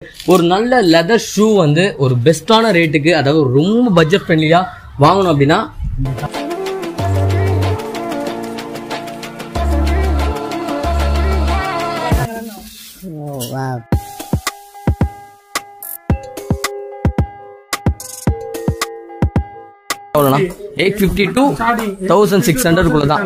ஒரு நல்ல leather shoe வந்து ஒரு பெஸ்ட்டான ரேட்டுக்கு அதாவது ரொம்ப பட்ஜெட் ஃப்ரெண்ட்லியாக வாங்கணும் அப்படின்னா எவ்வளோண்ணா eight fifty two thousand six ஹண்ட்ரட்குள்ள தான்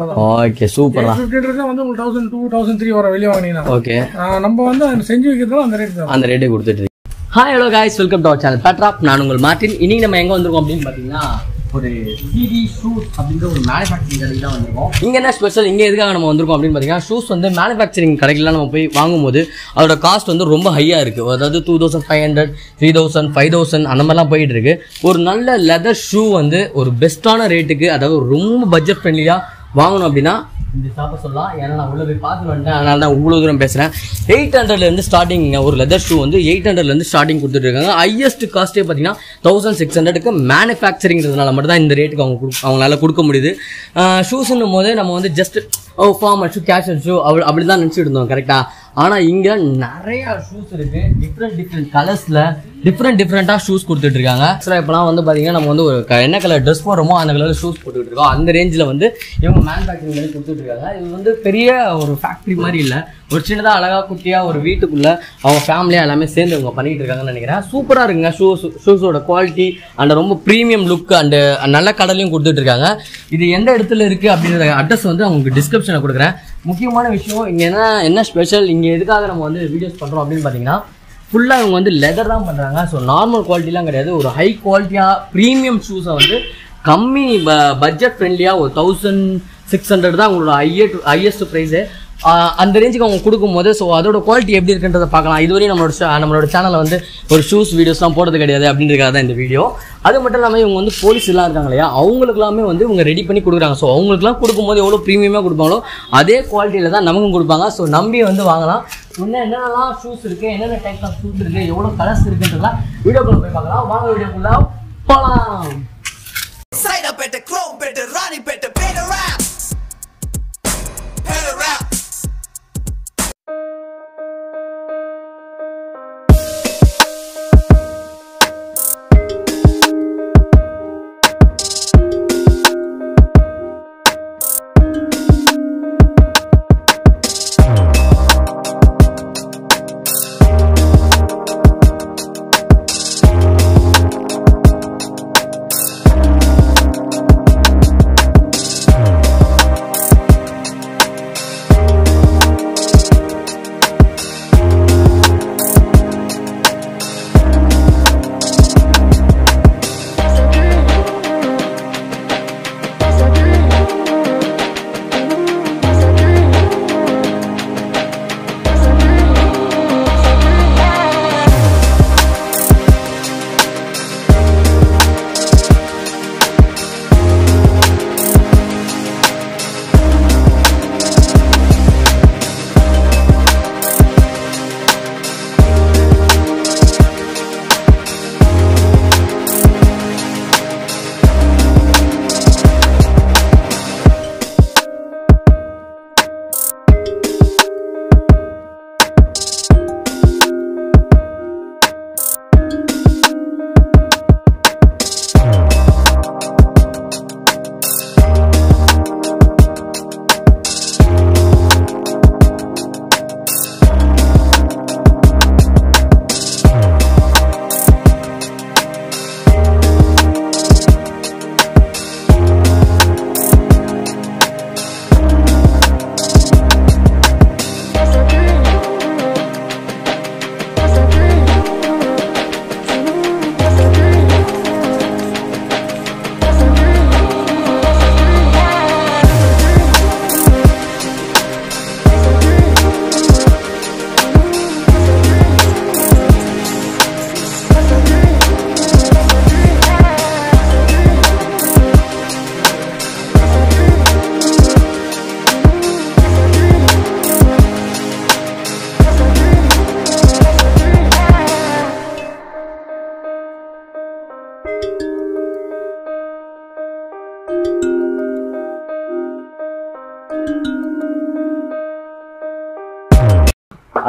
ஓகே சூப்பர் தான் ஃபிஃப்டின்றது வந்து உங்களுக்கு தௌசண்ட் டூ தௌசண்ட் த்ரீ வர வெளியே வாங்கினீங்கன்னா ஓகே ஆஹ் நம்ம வந்து அந்த செஞ்சு வைக்கிறதுல அந்த ரேட் தான் அந்த ரேட்டே கொடுத்துட்டு இருக்கு hi hello guys welcome to our channel பேட்ராப் நான் உங்கள் மார்ட்டின் இன்னைக்கு நம்ம எங்கே வந்திருக்கோம் அப்படின்னு பார்த்தீங்கன்னா ஒரு சிடி ஷூஸ் அப்படின்ற ஒரு மேனுஃபேக்சரிங் கடைக்கு தான் வந்திருக்கோம் இங்கே என்ன ஸ்பெஷல் இங்கே எதுக்காக நம்ம வந்திருக்கோம் அப்படின்னு பார்த்தீங்கன்னா ஷூஸ் வந்து மேனுஃபேக்சரிங் கடைக்கெல்லாம் நம்ம போய் வாங்கும்போது அதோட காஸ்ட் வந்து ரொம்ப ஹையாக இருக்குது அதாவது two thousand five hundred three thousand five thousand அந்த மாதிரிலாம் போயிட்டு இருக்கு ஒரு நல்ல லெதர் ஷூ வந்து ஒரு பெஸ்ட்டான ரேட்டுக்கு அதாவது ரொம்ப பட்ஜெட் ஃப்ரெண்ட்லியாக வாங்கணும் அப்படின்னா இந்த ஷாப்பை சொல்லலாம் ஏன்னா நான் உள்ள போய் பார்த்து வந்துட்டேன் அதனால தான் இவ்வளோ தூரம் பேசுகிறேன் எயிட் ஹண்ட்ரட்லேருந்து ஸ்டார்டிங் ஒரு லெதர் ஷூ வந்து எயிட் ஹண்ட்ரட்லேருந்து ஸ்டார்டிங் கொடுத்துட்டு இருக்காங்க ஹையஸ்ட் காஸ்ட்டே பார்த்தீங்கன்னா தௌசண்ட் சிக்ஸ் ஹண்ட்ரடுக்கு மேனுஃபேக்சரிங்கிறதுனால மட்டும் தான் இந்த ரேட்டுக்கு அவங்க கொடு- அவங்களால கொடுக்க முடியுது ஷூஸ்ன்னும் போது நம்ம வந்து ஜஸ்ட் ஓ ஃபார்மல் ஷூ கேஷுவல் ஷூ அப்படி அப்படி தான் நினச்சிட்டு இருந்தோம் கரெக்டாக ஆனால் இங்கே நிறைய ஷூஸ் இருக்கு டிஃப்ரெண்ட் டிஃப்ரெண்ட் கலர்ஸில் டிஃப்ரெண்ட் டிஃப்ரெண்ட்டாக ஷூஸ் கொடுத்துட்டு இருக்காங்க ஆக்சுவலாக இப்போலாம் வந்து பார்த்தீங்கன்னா நம்ம வந்து ஒரு க- என்ன கலர் ட்ரெஸ் போடுறோமோ அந்த கலர் ஷூஸ் போட்டுக்கிட்டு இருக்கோம் அந்த ரேஞ்சில் வந்து இவங்க மேனுஃபேக்சரிங் பண்ணி கொடுத்துட்டு இருக்காங்க இது வந்து பெரிய ஒரு ஃபேக்ட்ரி மாதிரி இல்லை ஒரு சின்னதாக அழகாக குட்டியாக ஒரு வீட்டுக்குள்ளே அவங்க ஃபேமிலியாக எல்லாமே சேர்ந்து இவங்க பண்ணிட்டு இருக்காங்கன்னு நினைக்கிறேன் சூப்பராக இருக்குங்க ஷூஸ் ஷூஸோட குவாலிட்டி அண்ட் ரொம்ப ப்ரீமியம் லுக் அண்டு நல்ல கடலையும் கொடுத்துட்டு இருக்காங்க இது எந்த இடத்துல இருக்குது அப்படின்ற அட்ரஸ் வந்து அவங்களுக்கு டிஸ்கிரிப்ஷனில் கொடுக்குறேன் முக்கியமான விஷயம் இங்கே என்ன என்ன ஸ்பெஷல் இங்கே எதுக்காக நம்ம வந்து வீடியோஸ் பண்ணுறோம் அப்படின்னு பார்த்தீங்கன்னா ஃபுல்லாக இவங்க வந்து லெதர் தான் பண்ணுறாங்க ஸோ நார்மல் குவாலிட்டிலாம் கிடையாது ஒரு ஹை குவாலிட்டியாக ப்ரீமியம் ஷூஸை வந்து கம்மி பட்ஜெட் ஃப்ரெண்ட்லியாக ஒரு தௌசண்ட் சிக்ஸ் ஹண்ட்ரட் தான் உங்களோட ஹையட் ஹையஸ்ட் ப்ரைஸு அந்த ரேஞ்சுக்கு அவங்க கொடுக்கும்போது ஸோ அதோட குவாலிட்டி எப்படி இருக்குன்றதை பார்க்கலாம் இதுவரையும் நம்மளோட cha- நம்மளோட சேனலில் வந்து ஒரு ஷூஸ் வீடியோஸ்லாம் போடுறது கிடையாது அப்படின்றதுக்காக தான் இந்த வீடியோ அது மட்டும் இல்லாமல் இவங்க வந்து போலீஸ் எல்லாம் இருக்காங்க இல்லையா அவங்களுக்குலாமே வந்து இவங்க ரெடி பண்ணி கொடுக்குறாங்க ஸோ அவங்களுக்குலாம் கொடுக்கும்போது எவ்வளோ ப்ரீமியமாக கொடுப்பாங்களோ அதே குவாலிட்டியில் தான் நமக்கும் கொடுப்பாங்க ஸோ நம்பி வந்து வாங்கலாம் இன்னும் என்னென்னலாம் ஷூஸ் இருக்குது என்னென்ன டைப்ஸ் ஆஃப் ஷூஸ் இருக்குது எவ்வளோ கலர்ஸ் இருக்குன்றதுலாம் வீடியோக்குள்ள போய் பார்க்கலாம் வாங்க வீடியோக்குள்ள போகலாம் Side up at the chrome, better Ronnie, better better rap. Better rap.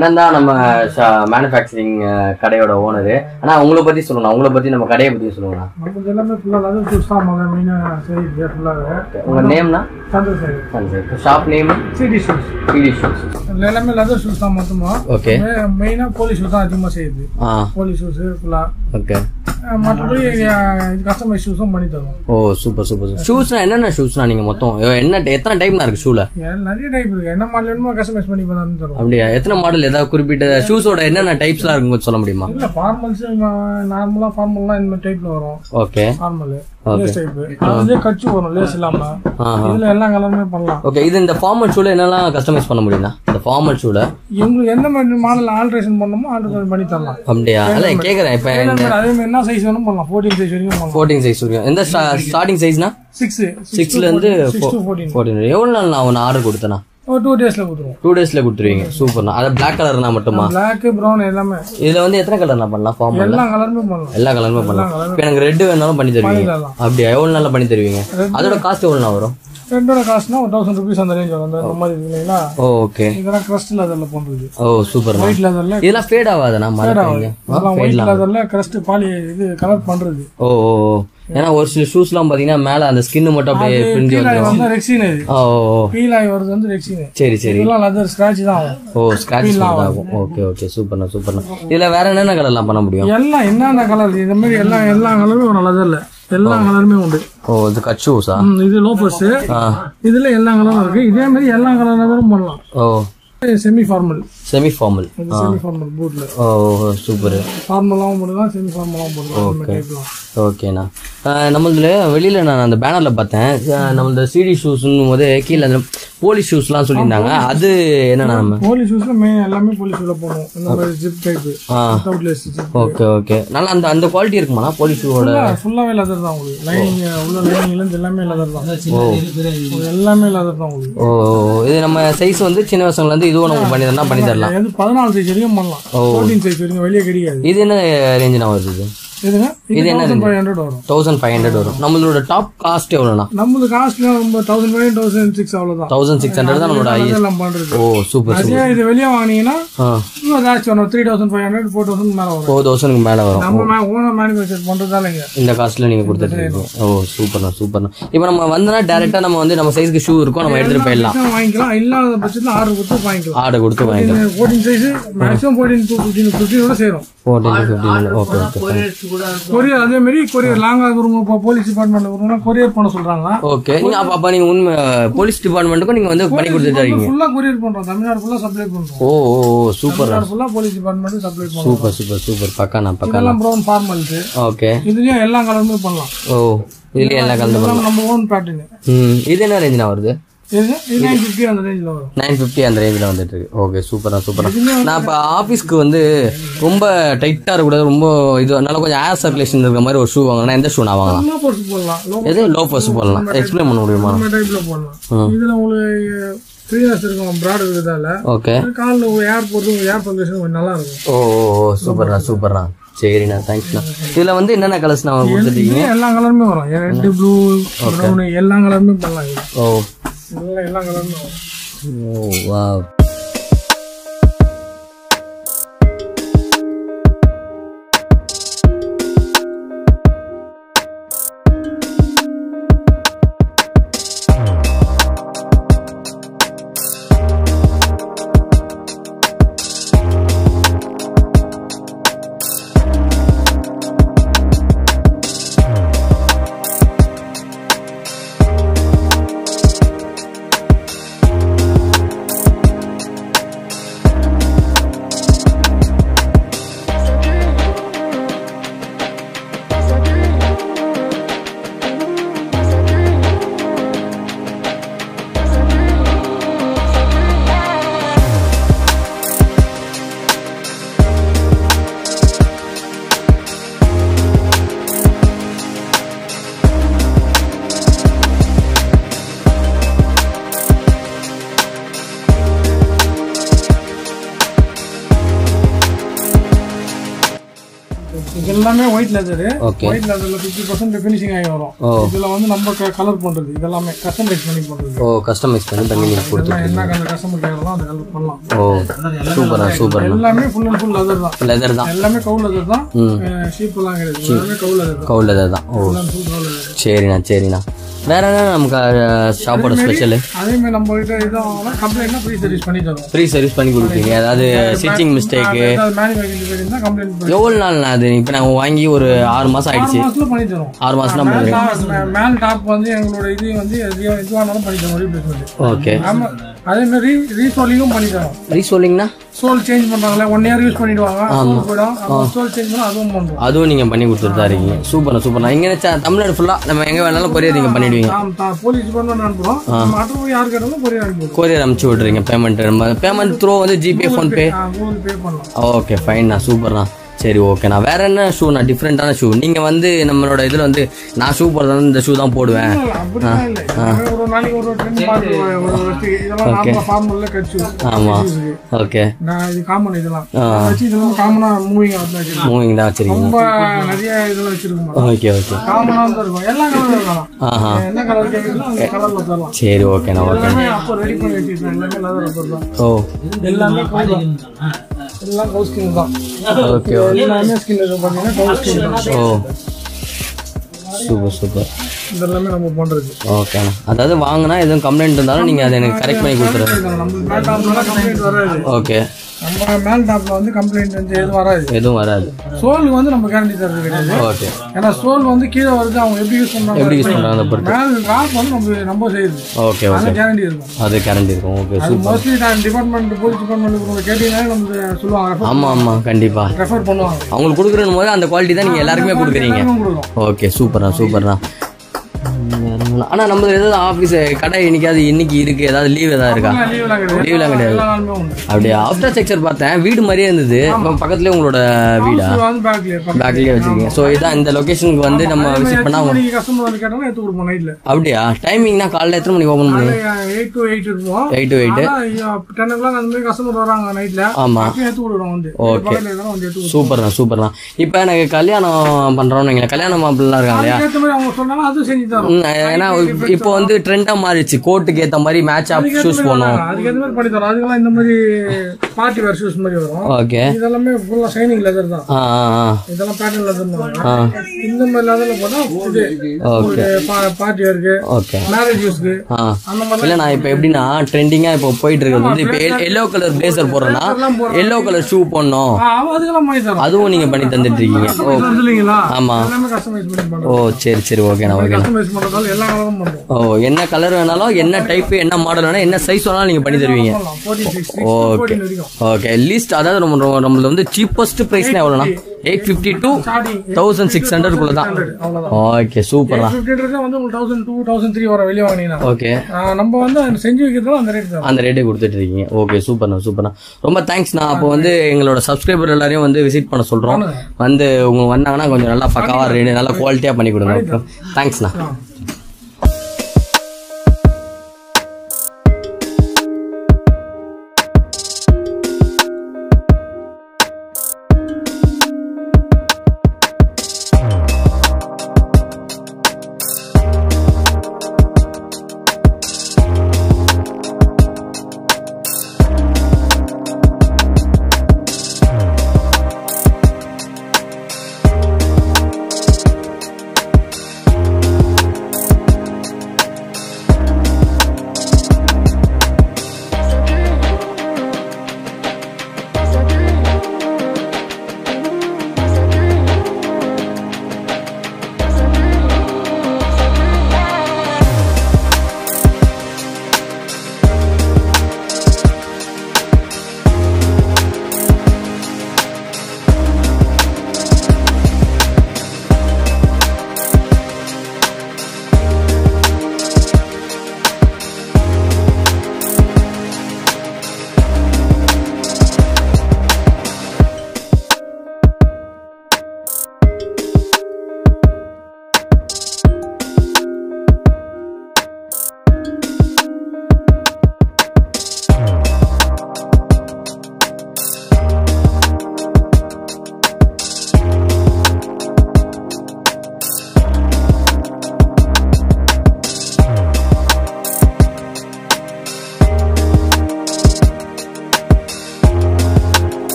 அண்ணன் தான் நம்ம மேனுஃபேக்சரிங் கடையோட ஓனரு ஆனா உங்களை பத்தி சொல்லணும் உங்களை பத்தி நம்ம கடையை பத்தி சொல்லுங்கண்ணா நம்மளுக்கு எல்லாமே ஃபுல்லாக லெதர் ஷூஸ் தான் முதல்ல மெயினாக செய்யுது ஃபுல்லாகவே உங்க நேம்னா Chandrasekhar shop name CD shoes PT shoes எல்லாமே லெதர் ஷூஸ் தான் மொத்தமாக ஓகே மெயினாக போலீஸ் ஷூஸ் தான் அதிகமாக செய்யுது ஆ போலீஸ் ஷூஸ் ஃபுல்லாக ஓகே மற்றபடி கஸ்டமைஸ் ஷூஸும் பண்ணி தரும் ஓ சூப்பர் சூப்பர் ஷூஸ்னா என்னென்ன ஷூஸ்னா நீங்க மொத்தம் என்ன எத்தனை டைப்னா இருக்கு ஷூல ஏன் நிறைய டைப் இருக்கு என்ன மாடல் வேணுமோ கஸ்டமைஸ் பண்ணி பண்ணி தரும் அப்படியா எத்தனை மாடல் ஏதாவது குறிப்பிட்ட ஷூஸோட என்னென்ன டைப்ஸ்லாம் இருக்கும் கொஞ்சம் சொல்ல முடியுமா இல்ல ஃபார்மல்ஸ் நார்மலா ஃபார்மல்லாம் இந்த மாதிரி டைப்ல வரும் ஓகே ஃபார்மல் லேஸ் டைப் அதுலயே கச்சு வரும் லேஸ் இல்லாம ஆஹா. இதுல எல்லா கலருமே பண்ணலாம் ஓகே இது இந்த ஃபார்மல் ஷூல என்னெல்லாம் கஸ்டமைஸ் பண்ண முடியும்னா இந்த ஃபார்மல் ஷூல உங்களுக்கு எந்த மாதிரி மாடல் ஆல்ட்ரேஷன் பண்ணணுமோ ஆல்ட்ரேஷன் பண்ணி தரலாம் அப்படியா அல்ல கேக்குறேன் இப்ப அதே மாதிரி அதே மாதிரி என்ன சைஸ் வேணும் பண்ணலாம் ஃபோர்டீன் சைஸ் வரைக்கும் பண்ணலாம் ஃபோர்டீன் சைஸ் வரைக்கும் எந்த ஸ்டார்டிங் சைஸ்னா சிக்ஸ் சிக்ஸ்ல இருந்து சிக்ஸ் டு ஃபோர்டீன் ஃபோர்டீன் எவ்வளவு நாள் நான் ஒன்று ஆர்டர் கொடுத்தேனா ஒரு டூ டேஸ்ல கொடுத்துருவோம் டூ டேஸ்ல கொடுத்துருவீங்க சூப்பர்ண்ணா அது பிளாக் கலர்னா மட்டுமா பிளாக் ப்ரௌன் எல்லாமே இதுல வந்து எத்தனை கலர் நான் பண்ணலாம் ஃபார்மல்ல எல்லா கலருமே பண்ணலாம் எல்லா கலருமே பண்ணலாம் இப்போ எனக்கு ரெட் வேணாலும் பண்ணி தருவீங்க தரலாம். அப்படியா எவ்வளவு நாள்ல பண்ணி தருவீங்க அதோட காஸ்ட் எவ்வளவு நாள் வரும் ரெண்டோட காஸ்ட்னா ஒரு தௌசண்ட் ருபீஸ் அந்த ரேஞ்ச் வரும் அந்த இந்த மாதிரி இருக்கு இல்லைங்களா ஓ ஓகே இதெல்லாம் கிரஸ்ட் லெதர்ல பண்றது ஓ சூப்பர்ண்ணா ஒயிட் லெதர்ல இதெல்லாம் ஃபேட் ஆகாதுண்ணா மறக்காதீங்க அதெல்லாம் ஒயிட் லெதர்ல கிரஸ்ட் பாலி இது கலர் பண்றது ஓ ஓ ஓ. ஏன்னா ஒரு சில ஷூஸ்லாம் பாத்தீங்கன்னா மேல அந்த ஸ்கின் மட்டும் அப்படியே பிரிஞ்சு கீழே வந்துடும் வந்து ரெக்ஸின் இது ஓ ஓ, ஓ. ஃபீல் ஆகி வருது வந்து ரெக்ஸின் சரி சரி இதெல்லாம் லெதர் ஸ்கிராட்ச் தான் ஆகும் ஓ ஸ்கிராச் ஆகும் ஓகே ஓகே சூப்பர்ண்ணா சூப்பர்ண்ணா இதுல வேற என்னென்ன கலர்லாம் பண்ண முடியும் எல்லாம் என்னென்ன கலர் இந்த மாதிரி எல்லா எல்லா கலருமே வரும் லெதர்ல எல்லா கலருமே உண்டு ஓ இது கட் ஷூஸா ம், இது லோபஸ் ஆ இதுல எல்லா கலரும் இருக்கு இதே மாதிரி எல்லா கலரும் பண்ணலாம் ஓ செமி ஃபார்மல் செமி ஃபார்மல் இது செமி ஃபார்மல் பூட்ல ஓ சூப்பர் ஃபார்மலாவும் போடலாம் செமி ஃபார்மலாவும் போடலாம் அந்த மாதிரி டைப்லாம் ஓகேண்ணா நம்மளதுல வெளியில நான் அந்த பேனர்ல பார்த்தேன் அஹ் நம்மளது சிடி ஷூஸ்னும் போது கீழே அந்த போலீஸ் ஷூஸ்லாம் சொல்லியிருந்தாங்க அது என்னண்ணா நம்ம போலீஸ் ஷூஸ்ல மெயின் எல்லாமே போலீஸ் ஷூல போடணும் இந்த மாதிரி ஜிப் டைப் ஆ without lace zip okay okay நல்லா அந்த அந்த குவாலிட்டி இருக்குமாண்ணா போலீஸ் ஷூவோட ஃபுல்லாவே லெதர் தான் உங்களுக்கு லைனிங் உள்ள லைனிங்ல இருந்து எல்லாமே லெதர் தான் உங்களுக்கு எல்லாமே லெதர் தான் உங்களுக்கு ஓ ஓ, இது நம்ம சைஸ் வந்து சின்ன பசங்கள்ல இருந்து இதுவும் நம்ம பண்ணி தரலாம் பண்ணி தரலாம் இது பதினாலு சைஸ் வரைக்கும் பண்ணலாம் ஃபோர்டீன் சைஸ் வரைக்கும் வெளியே கிடைக்காது இது என்ன ரேஞ்சுண்ணா வருது இது இதுங்க இது தௌசண்ட் ஃபைவ் ஹண்ட்ரட் வரும் தௌசண்ட் ஃபைவ் ஹண்ட்ரட் வரும் நம்மளோட டாப் காஸ்ட் எவ்வளோண்ணா நம்மளது காஸ்ட்ல நம்ம தௌசண்ட் ஃபைவ் தௌசண்ட் சிக்ஸ் அவ்வளவுதான் தௌசண்ட் சிக்ஸ் ஹண்ட்ரட் தான் நம்மளோட highest. அதெல்லாம் பண்றது ஓ சூப்பர் சூப்பர் அதே இது வெளியே வாங்கினீங்கன்னா ஆ இன்னும் ஏதாச்சும் வரும் three thousand five hundred four thousand மேலே வரும் ஃபோர் தௌசண்ட்க்கு மேலே வரும் நம்ம ஓனர் மேனுஃபேக்சர் பண்றதால இங்க இந்த காஸ்ட்ல நீங்க கொடுத்துட்டு இருக்கீங்க ஓ சூப்பர்ண்ணா சூப்பர்ண்ணா இப்போ நம்ம வந்தனா டேரெக்டா நம்ம வந்து நம்ம சைஸ்க்கு ஷூ இருக்கும் நம்ம எடுத்துட்டு போயிடலாம் தான் வாங்கிக்கலாம் இல்லாத பட்சத்தில் ஆர்டர் கொடுத்து வாங்கிக்கலாம் ஆர்டர் கொடுத்து வாங்கிக்கலாம் fourteen size maximum fourteen to fifteen ஃபிஃப்டினோட சேரும் fourteen fifteen okay okay courier அதே மாதிரி கொரியர் லாங்கா இருக்கிறவங்க இப்போ போலீஸ் டிபார்ட்மெண்ட்ல இருக்கிறவங்க கொரியர் பண்ண சொல்றாங்க ஓகே நீங்க அப்ப அப்ப நீங்க உண்மை போலீஸ் டிபார்ட்மெண்ட்டுக்கும் நீங்க வந்து பண்ணி கொடுத்துட்டு இருக்கீங்க ஃபுல்லா கொரியர் பண்றோம் தமிழ்நாடு ஃபுல்லா சப்ளை பண்றோம் ஓ ஓ ஓ சூப்பர் தமிழ்நாடு ஃபுல்லா போலீஸ் டிபார்ட்மெண்ட் சப்ளை பண்றோம் சூப்பர் சூப்பர் சூப்பர் பக்காண்ணா பக்காண்ணா இதெல்லாம் ப்ரௌன் ஃபார்மல்ஸ் ஓகே இதுலயும் எல்லா கலருமே பண்ணலாம் ஓ இதுலயே எல்லாம் கலந்து இதெல்லாம் நம்ம ஓன் பேட்டர்ன் ம் இது என்ன ரேஞ்சுண்ணா வருது இது இது நைன் ஃபிஃப்டி அந்த ரேஞ்சில் வரும் நைன் ஃபிஃப்டி அந்த ரேஞ்சில் வந்துட்டு இருக்கு ஓகே சூப்பரா சூப்பரா நான் இப்போ ஆஃபீஸ்க்கு வந்து ரொம்ப டைட்டாக இருக்கக்கூடாது ரொம்ப இது அதனால கொஞ்சம் ஏர் சர்க்குலேஷன் இருக்கிற மாதிரி ஒரு ஷூ வாங்கினா எந்த ஷூ நான் வாங்கலாம் லோ போர்ஸ் போடலாம் லோ எது லோ ஃபர்ஸ்ட் போடலாம் எக்ஸ்பிளைன் பண்ண முடியுமா நம்ம டைப்ல போடலாம் இதுல உங்களுக்கு ஃப்ரீனஸ் இருக்கும் ப்ராட் இருக்கிறதால ஓகே காலில் ஏர் போடுறது ஏர் சர்க்குலேஷன் கொஞ்சம் நல்லா இருக்கும் ஓ ஓ ஓ சூப்பர்ண்ணா சூப்பர்ண்ணா சரிண்ணா தேங்க்ஸ்ண்ணா இதில் வந்து என்னென்ன கலர்ஸ் நான் கொடுத்துருக்கீங்க இதுலயே எல்லா கலருமே வரும் ரெட் ப்ளூ ப்ரௌன் எல்லா கலருமே பண்ணலாம் இது ஓ இதெல்லாம் எல்லா கலருமே வரும் ஓ வா இது எல்லாமே ஒயிட் லெதரு Okay. ஒயிட் லெதர்ல ஃபிஃப்டி பர்சன்ட் ஃபினிஷிங் ஆகி வரும் ஓ. இதுல வந்து நம்ம கலர் பண்றது இது எல்லாமே கஸ்டமைஸ் பண்ணி பண்றது ஓ கஸ்டமைஸ் பண்ணி பண்ணி நீங்கள் கொடுத்து எல்லாம் என்ன கலர் கஸ்டமர் கேட்கலாம் அந்த கலர் பண்ணலாம் ஓ சூப்பர்ண்ணா சூப்பர்ண்ணா எல்லாமே ஃபுல் அண்ட் ஃபுல் லெதர் தான் லெதர் தான் எல்லாமே கவு லெதர் தான் ஷீப் எல்லாம் கிடையாது எல்லாமே கவு லெதர் தான் கவுல் லெதர் தான் ஓ full and full cow leather சரிண்ணா சரிண்ணா வேற என்ன நமக்கு ஷாப்போட ஸ்பெஷலு அதே மாதிரி நம்ம கிட்ட இதான் கம்ப்ளைண்ட்னா ஃப்ரீ சர்வீஸ் பண்ணி தரோம் ஃப்ரீ சர்வீஸ் பண்ணி கொடுப்பீங்க அதாவது ஸ்டிச்சிங் மிஸ்டேக்கு ஏதாவது மேனுஃபேக்சரிங் இருந்தா கம்ப்ளைண்ட் பண்ணி எவ்வளோ நாள்ண்ணா அது இப்போ நாங்கள் வாங்கி ஒரு ஆறு மாதம் ஆயிடுச்சு மாசத்துல பண்ணி தரோம் ஆறு மாதம் தான் பண்ணுறீங்க மேல் டாப் வந்து எங்களோட இது வந்து எது எதுவானாலும் பண்ணி தரோம் ரீப்ளேஸ்மெண்ட் ஓகே ஆமா அதே மாதிரி ரீசோலிங்கும் பண்ணி தரோம் ரீசோலிங்னா சோல் சேஞ்ச் பண்றாங்களே ஒன் இயர் யூஸ் பண்ணிடுவாங்க சோல் போயிடும் சோல் சேஞ்ச் பண்ணா அதுவும் பண்றோம் அதுவும் நீங்கள் பண்ணி கொடுத்துட்டு தான் இருக்கீங்க சூப்பர்ண்ணா சூப்பர்ண்ணா இங்கே தமிழ்நாடு ஃபுல்லாக நம்ம எங்கே வேணாலும் கொரியர் நீங்கள் பண்ணிடுவீங்க நாம் தான் போலீஸ் டிபார்ட்மெண்ட் அனுப்புறோம் மற்றவங்க யார் கேட்டாலும் கொரியர் அனுப்புவோம் கொரியர் அனுப்பிச்சு விட்றீங்க பேமெண்ட் பேமெண்ட் த்ரூ வந்து ஜிபே ஃபோன்பே கூகுள் பே பண்ணலாம் ஓகே ஃபைன்ண்ணா சூப்பர்ண்ணா சரி ஓகேண்ணா வேற என்ன ஷூண்ணா டிஃப்ரெண்டான ஷூ நீங்கள் வந்து நம்மளோட இதில் வந்து நான் ஷூ போடுறது இந்த ஷூ தான் போடுவேன் அப்படிலாம் இல்லை எல்லாமே ஒரு நாளைக்கு ஒரு ட்ரெண்ட் பார்த்து ஒரு வருஷத்துக்கு இதெல்லாம் நார்மலா ஃபார்மல்ல கட்சி ஆமாம் ஓகே நான் இது காமன் இதெல்லாம் வச்சு இதெல்லாம் காமனா மூவிங் ஆகுது மூவிங் தான் வச்சிருக்கீங்க ரொம்ப நிறைய இதெல்லாம் வச்சிருக்க மாட்டோம் ஓகே ஓகே காமனா தான் இருக்கும் எல்லா கலரும் இருக்கலாம் ஆஹா என்ன கலர் கேட்குறதோ அந்த கலர்ல தரலாம் சரி ஓகேண்ணா ஓகே எல்லாமே அப்போ ரெடி பண்ணி வச்சிருக்கேன் எல்லாமே லெதர் ரப்பர் தான் ஓ எல்லாமே கவு தான் எல்லாம் கவு ஸ்கின் தான் ஓகே எல்லாமே ஸ்கின் இது பார்த்தீங்கன்னா கவு ஸ்கின் தான் ஓ சூப்பர் சூப்பர் இதெல்லாமே நம்ம பண்றது ஓகேண்ணா அதாவது வாங்கினா எதுவும் கம்ப்ளைண்ட் இருந்தாலும் நீங்கள் அதை எனக்கு கரெக்ட் பண்ணி கொடுத்துருங்க நம்ம மேல் டாப்ல கம்ப்ளைண்ட் வராது ஓகே நம்ம மேல் டாப்ல வந்து கம்ப்ளைண்ட் வந்து எதுவும் வராது எதுவும் வராது சோலுக்கு வந்து நம்ம கேரண்டி தரது கிடையாது ஓகே ஏன்னா சோல் வந்து கீழே வருது அவங்க எப்படி யூஸ் பண்றாங்க எப்படி யூஸ் பண்ணுறாங்க அதை பொறுத்து மேல் டாப் வந்து நம்ம நம்ம செய்யுது ஓகே ஓகே அதனால கேரண்டி இருக்கும் அது கரண்ட் இருக்கும் ஓகே அது சூப்பர் மோஸ்ட்லி நான் டிபார்ட்மெண்ட் போலீஸ் டிபார்ட்மெண்ட் கேட்டீங்கன்னா நமக்கு சொல்லுவாங்க ஆமாம் ஆமாம் கண்டிப்பாக ரெஃபர் பண்ணுவாங்க அவங்களுக்கு கொடுக்குறன்னு போது அந்த குவாலிட்டி தான் நீங்கள் எல்லாருக்குமே கொடுக்குறீங்க எல்லாருக்கும் கொடுக்குறோம் ஓகே சூப்பர்ண்ணா சூப்பர்ண்ணா ஆனால் நம்ம ஏதாவது ஆஃபீஸ் கடை இன்னைக்காவது இன்னைக்கு இருக்கு ஏதாவது லீவ் ஏதாவது இருக்கா லீவ்லாம் கிடையாது லீவ்லாம் கிடையாது எல்லா நாளுமே உண்டு அப்படியே ஆஃப்டர் செக்சர் பார்த்தேன் வீடு மாதிரியே இருந்தது இப்போ பக்கத்துலேயே உங்களோட வீடா இது வந்து பேக்ல பேக்லேயே வச்சிருக்கீங்க ஸோ இதான் இந்த லொகேஷனுக்கு வந்து நம்ம விசிட் பண்ணா மணிக்கு கஸ்டமர் வந்து கேட்டாலும் எடுத்து கொடுப்போம் நைட்ல அப்படியா டைமிங்னா காலைல எத்தனை மணிக்கு ஓப்பன் பண்ணி எயிட் டு எயிட் இருப்போம் eight to eight ten o'clock அந்த மாதிரி கஸ்டமர் வராங்க நைட்ல ஆமா அப்பயும் எடுத்து கொடுக்குறோம் வந்து Okay. பக்கத்துல இருக்கிறோம் வந்து எடுத்து கொடுக்குறோம் சூப்பர்ண்ணா சூப்பர்ண்ணா இப்போ எனக்கு கல்யாணம் பண்ணுறோன்னு வைங்களேன் கல்யாணம் மாப்பிள்ளலாம் இருக்காங்க இல்லையா அதுக்கேற்ற மாதிரி அவங்க சொன்னாலும் அது செஞ்சு தரோம் ம், ஏன்னா இப்போ வந்து ட்ரெண்டாக மாறிடுச்சு கோட்டுக்கு ஏற்ற மாதிரி மேட்ச் ஆஃப் ஷூஸ் போடணும் அதுக்கேற்ற மாதிரி பண்ணி தரோம் அதுக்கெல்லாம் இந்த மாதிரி பார்ட்டி வேர் ஷூஸ் மாதிரி வரும் ஓகே இதெல்லாமே ஃபுல்லா ஷைனிங் லெதர் தான் ஆ ஆ ஆ இதெல்லாம் பேட்டர்ன் லெதர் இந்த மாதிரி லெதர்ல போட்டா இது ஓகே பார்ட்டி வேருக்கு ஓகே மேரேஜ் யூஸ்க்கு ஆ அந்த மாதிரி இல்லை நான் இப்போ எப்படின்னா ட்ரெண்டிங்காக இப்போ போயிட்டு இருக்கிறது வந்து இப்போ எல்லோ கலர் பிளேசர் போடுறேன்னா எல்லோ கலர் ஷூ போடணும் ஆ, அதுக்கெல்லாம் பண்ணி தரோம் அதுவும் நீங்கள் பண்ணி தந்துட்டு இருக்கீங்க ஓ வருது இல்லைங்களா ஆமா. எல்லாமே கஸ்டமைஸ் பண்ணி ஓ பண்றோம் சரி சரி ஓகேண்ணா ஓகேண்ணா கஸ்டமைஸ் பண்றதால எல்லா கலரும் பண்றோம் ஓ என்ன கலர் வேணாலும் என்ன டைப் என்ன மாடல் வேணாலும் என்ன சைஸ் வேணாலும் நீங்கள் பண்ணி தருவீங்க பண்ணலாம் ஃபோர்ட்டி சிக்ஸ் ஓகே ஃபோர்டீன் வரைக்கும் ஓகே லீஸ்ட் அதாவது நம்ம நம்ம- நம்மளது வந்து சீப்பஸ்ட் ப்ரைஸ்னா எவ்வளோண்ணா eight fifty two starting thousand six ஹண்ட்ரட்குள்ள தான் அவ்வளவுதான் ஓகே சூப்பர்ண்ணா ஃபிஃப்டி வந்து உங்களுக்கு தௌசண்ட் டூ தௌசண்ட் த்ரீ வர வெளியே வாங்கினீங்கன்னா ஓகே ஆ, நம்ம வந்து அது செஞ்சு வைக்கிறதுல அந்த ரேட் தான் அந்த ரேட்டே கொடுத்துட்டு இருக்கீங்க ஓகே சூப்பர்ண்ணா சூப்பர்ண்ணா ரொம்ப தேங்க்ஸ்ண்ணா அப்போ வந்து எங்களோட சப்ஸ்கிரைபர் எல்லாரையும் வந்து விசிட் பண்ண சொல்கிறோம் வந்து உங்க வந்தாங்கன்னா கொஞ்சம் நல்லா பக்காவா ரேட்டு நல்லா குவாலிட்டியாக பண்ணி கொடுங்க தேங்க்ஸ்ண்ணா ஆ.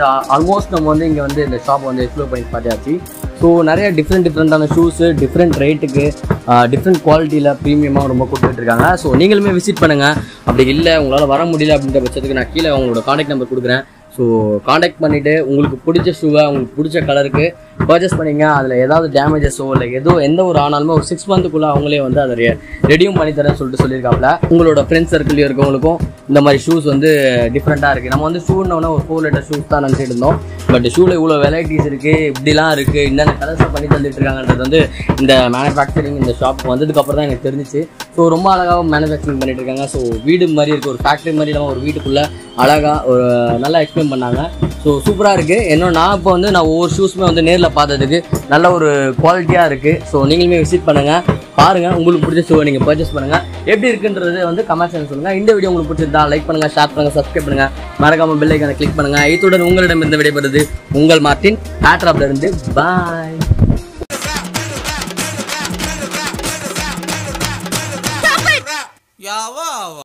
ஆல்மோஸ்ட் நம்ம வந்து இங்கே வந்து இந்த ஷாப் வந்து எக்ஸ்ப்ளோர் பண்ணி பார்த்தாச்சு ஸோ நிறைய டிஃப்ரெண்ட் டிஃப்ரெண்ட்டான ஷூஸு டிஃப்ரெண்ட் ரேட்டுக்கு டிஃப்ரெண்ட் குவாலிட்டியில் ப்ரீமியமாக ரொம்ப கொடுத்துட்டு இருக்காங்க ஸோ நீங்களுமே விசிட் பண்ணுங்கள் அப்படி இல்லை உங்களால் வர முடியல அப்படின்ற பட்சத்துக்கு நான் கீழே உங்களோட காண்டாக்ட் நம்பர் கொடுக்குறேன் ஸோ காண்டாக்ட் பண்ணிவிட்டு உங்களுக்கு பிடிச்ச ஷூவை உங்களுக்கு பிடிச்ச கலருக்கு பர்ச்சேஸ் பண்ணீங்க அதில் ஏதாவது டேமேஜஸோ இல்லை ஏதோ எந்த ஒரு ஆனாலுமே ஒரு சிக்ஸ் மந்த்துக்குள்ளே அவங்களே வந்து அதை ரெடியும் பண்ணி தரேன்னு சொல்லிட்டு சொல்லியிருக்காப்புல உங்களோட ஃப்ரெண்ட்ஸ் சர்க்கிள் இருக்கவங்களுக்கும் இந்த மாதிரி ஷூஸ் வந்து டிஃப்ரெண்ட்டாக இருக்குது நம்ம வந்து ஷூன்னொன்னே ஒரு ஃபோர் லிட்டர் ஷூஸ் தான் நினச்சிட்டு இருந்தோம் பட் ஷூவில் இவ்வளோ வெரைட்டிஸ் இருக்குது இப்படிலாம் இருக்குது என்னென்ன கலர்ஸை பண்ணி தந்துட்டு இருக்காங்கன்றது வந்து இந்த மேனுஃபேக்சரிங் இந்த ஷாப் வந்ததுக்கப்புறம் தான் எனக்கு தெரிஞ்சிச்சு ஸோ ரொம்ப அழகாக மேனுஃபேக்சரிங் பண்ணிட்டு இருக்காங்க ஸோ வீடு மாதிரி இருக்குது ஒரு ஃபேக்ட்ரி மாதிரி இல்லாமல் ஒரு வீட்டுக்குள்ளே அழகாக ஒரு நல்லா எக்ஸ்பிளைன் பண்ணாங்க ஸோ சூப்பராக இருக்குது இன்னும் நான் இப்போ வந்து நான் ஒவ்வொரு ஷூஸுமே வந்து நேரில் பார்த்ததுக்கு நல்ல ஒரு குவாலிட்டியாக இருக்குது ஸோ நீங்களுமே விசிட் பண்ணுங்கள் பாருங்கள் உங்களுக்கு பிடிச்ச ஷூவை நீங்கள் பர்ச்சேஸ் பண்ணுங்கள் எப்படி இருக்குன்றது வந்து கமெண்ட் செக்ஷன் சொல்லுங்கள் இந்த வீடியோ உங்களுக்கு பிடிச்சிருந்தா லைக் பண்ணுங்கள் ஷேர் பண்ணுங்கள் சப்ஸ்கிரைப் பண்ணுங்கள் மறக்காமல் பெல் ஐக்கானை கிளிக் பண்ணுங்கள் இத்துடன் உங்களிடம் இருந்து விடைபெறுது உங்கள் மார்ட்டின் பேட்ராப்ல இருந்து பாய்